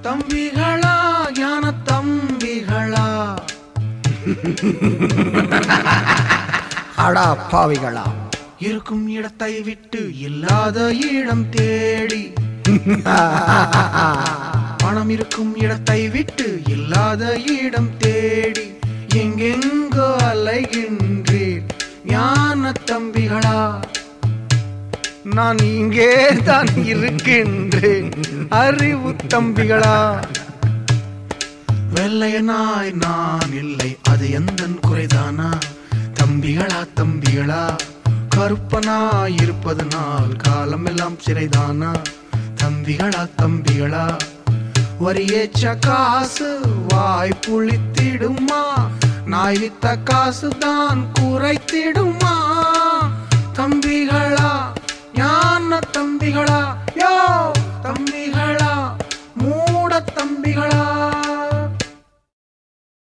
தம்பிகளா ஞான தம்பிகளா அடா பாவிகளா இருக்கும் இடத்தை விட்டு இல்லாத இடம் தேடி பணம் இருக்கும் இடத்தை விட்டு இல்லாத இடம் தேடி எங்கெங்கோ அலைகின்றேன் ஞான தம்பிகளா நான் இங்கே தான் இருக்கின்றேன் அறிவு தம்பிகளா வெள்ளையனாய் நான் இல்லை அது எந்தன் குறைதானா தம்பிகளா தம்பிகளா கருப்பனாய் இருப்பதனால் காலமெல்லாம் சிறைதானா தம்பிகளா தம்பிகளா வரியேச்ச காசு வாய் புளித்திடுமா நாய் வித்த காசு தான் குறைத்திடுமா தம்பிகளா ஞான தம்பிகளா யோ தம்பிகளா